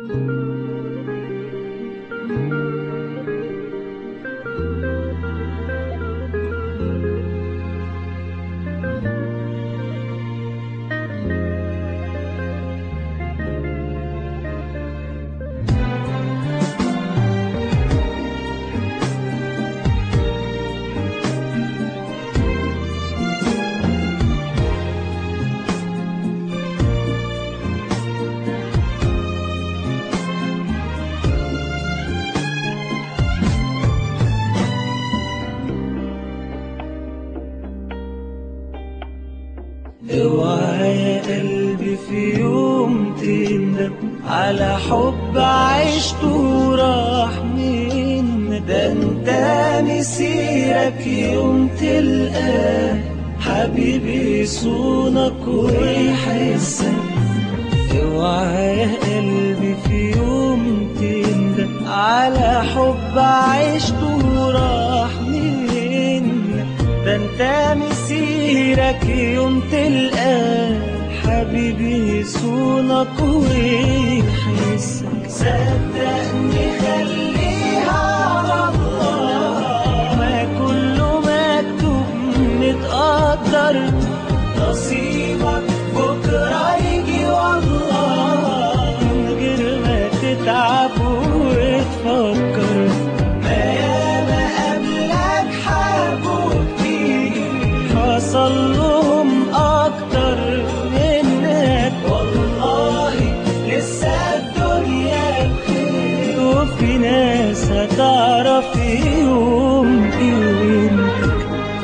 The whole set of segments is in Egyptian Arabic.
اوعى يا قلبي في يوم تندم على حب عشته وراح منا ده انت مسيرك يوم تلقاه حبيبي يصونك ويحسك اوعى يا قلبي في يوم تندم على حب عشته وراح منا ده انت مسيرك يوم تلقى حبيبي يصونك ويحسك صدقني خليها على الله ما كله مكتوب متقدر نصيبك بكرة يجي والله من غير ما تتعب وتفكر ما ياما قبلك حبوا كتير حصل لهم أكتر منك والله لسه الدنيا بخير وفي ناس هتعرف يوم قيمتك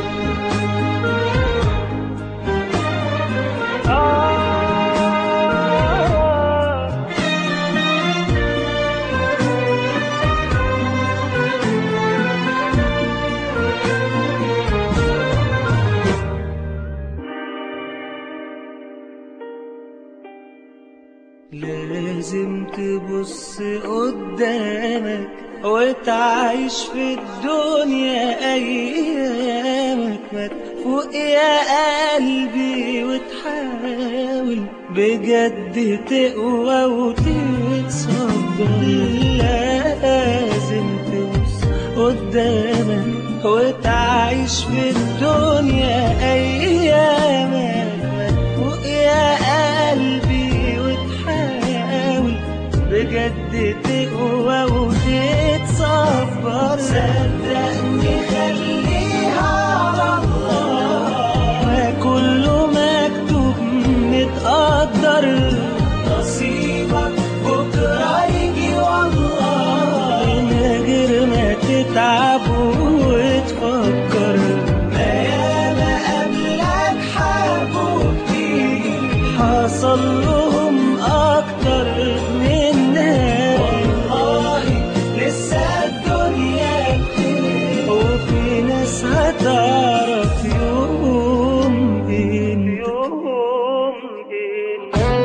لازم تبص قدامك وتعيش في الدنيا ايامك ما تفوق يا قلبي وتحاول بجد تقوى وتتصبر لازم تبص قدامك وتعيش في الدنيا ايامك ما تفوق يا قلبي وتحاول بجد تقوى وتتصبر صدقني خليها على الله ما كله مكتوب متقدر نصيبك بكرة يجي والله من غير ما تتعب وتفكر ما ياما قبلك حبوا كتير حصل لهم أكتر منك والله لسه الدنيا بخير وفي ناس هتعرف يوم بين يوم بين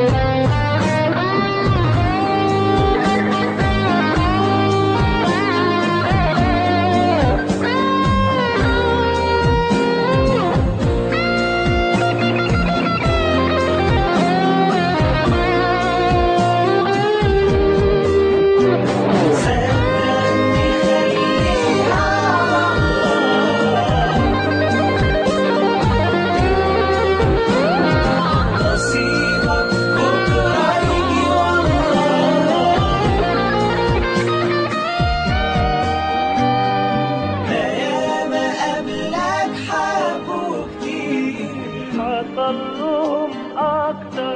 صدقني خليها على الله نصيبك بكرة يجي والله ما ياما قبلك حبوا كتير حصل لهم أكتر